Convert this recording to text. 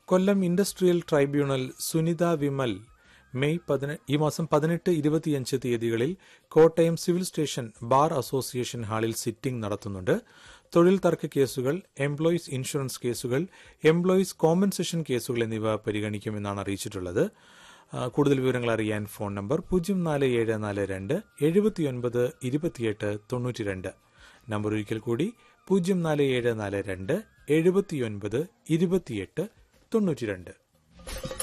കൊല്ലം industrial tribunal Sunitha Vimal May പതിനെ ഈ മാസം പതിനെട്ട് ഇരുപത്തിയഞ്ച് തീയതികളിൽ Kottayam civil station bar association ഹാളിൽ സിറ്റിംഗ് നടത്തുന്നുണ്ട് തൊഴിൽ തർക്ക കേസുകൾ എംപ്ലോയീസ് ഇൻഷുറൻസ് കേസുകൾ എംപ്ലോയീസ് കോമ്പൻസേഷൻ കേസുകൾ എന്നിവ പരിഗണിക്കുമെന്നാണ് അറിയിച്ചിട്ടുള്ളത് ആ, കൂടുതൽ വിവരങ്ങൾ അറിയാൻ ഫോൺ നമ്പർ പൂജ്യം നാല് ഏഴ് നാല് രണ്ട് എഴുപത്തിയൊൻപത് ഇരുപത്തിയെട്ട് തൊണ്ണൂറ്റി രണ്ട് നമ്പർ ഒരിക്കൽ കൂടി പൂജ്യം നാല് ഏഴ് നാല് രണ്ട് എഴുപത്തിയൊൻപത് ഇരുപത്തിയെട്ട് തൊണ്ണൂറ്റി രണ്ട്